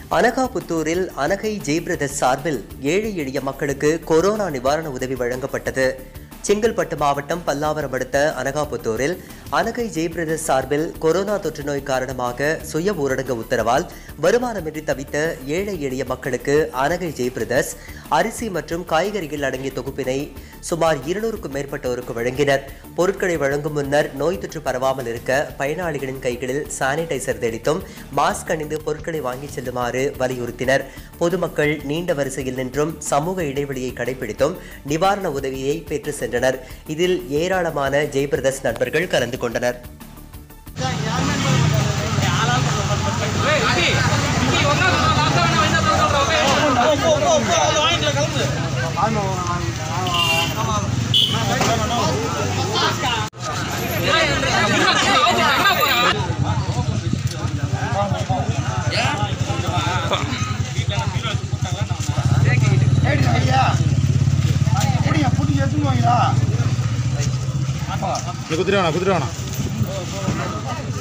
அனகாபுத்தூரில் Anakai Jai brothers சார்பில் ஏழை எளிய மக்களுக்கு கொரோனா நிவாரண உதவி வழங்கப்பட்டது செங்கல்பட்டு மாவட்டம் பல்லாவரம் அடுத்த அனகாபுத்தூரில் அனகை ஜெய் பிரதர்ஸ் சார்பில் கொரோனா தொற்று நோய் காரணமாக சுய ஊரடங்கு உத்தரவால் வருமானமின்றி தவித்த ஏழை எளிய மக்களுக்கு அனகை ஜெய் பிரதர்ஸ் அரிசி மற்றும் காய்கறிகள் அடங்கிய தொகுப்பினை சுமார் இருநூறுக்கும் மேற்பட்டோருக்கு வழங்கினர் பொருட்களை வழங்கும் முன்னர் நோய் தொற்று பரவாமல் இருக்க பயனாளிகளின் கைகளில் சானிடைசர் தெளித்தும் மாஸ்க் அணிந்து பொருட்களை வாங்கிச் செல்லுமாறு வலியுறுத்தினர் பொதுமக்கள் நீண்ட வரிசையில் நின்றும் சமூக இடைவெளியை கடைபிடித்தும் நிவாரண உதவியை பெற்று சென்றனர் இதில் ஏராளமான ஜெய் பிரதர்ஸ் நண்பர்கள் கலந்து கொண்டனர் குதிரை வேணா குதிரை வேணாம்